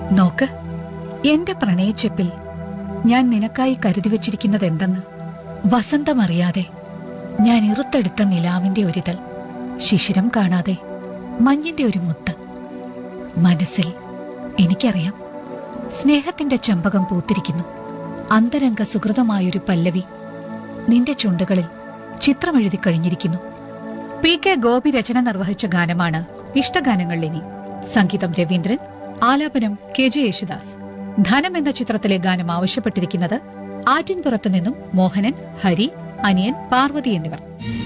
നോക്ക് എന്റെ പ്രണയച്ചെപ്പിൽ ഞാൻ നിനക്കായി കരുതി വച്ചിരിക്കുന്നത് എന്തെന്ന് വസന്തമറിയാതെ ഞാൻ ഇറുത്തെടുത്ത നിലാവിന്റെ ഒരിതൾ ശിശിരം കാണാതെ മഞ്ഞിന്റെ ഒരു മുത്ത് മനസ്സിൽ എനിക്കറിയാം സ്നേഹത്തിന്റെ ചെമ്പകം പൂത്തിരിക്കുന്നു അന്തരംഗ സുഹൃതമായൊരു പല്ലവി നിന്റെ ചുണ്ടുകളിൽ ചിത്രമെഴുതി കഴിഞ്ഞിരിക്കുന്നു പി കെ ഗോപി രചന നിർവഹിച്ച ഗാനമാണ് ഇഷ്ടഗാനങ്ങൾ ഇനി സംഗീതം രവീന്ദ്രൻ ആലാപനം കെ ജെ യേശുദാസ് ധനം എന്ന ചിത്രത്തിലെ ഗാനം ആവശ്യപ്പെട്ടിരിക്കുന്നത് ആറ്റിൻപുറത്തു നിന്നും മോഹനൻ ഹരി അനിയൻ പാർവതി എന്നിവർ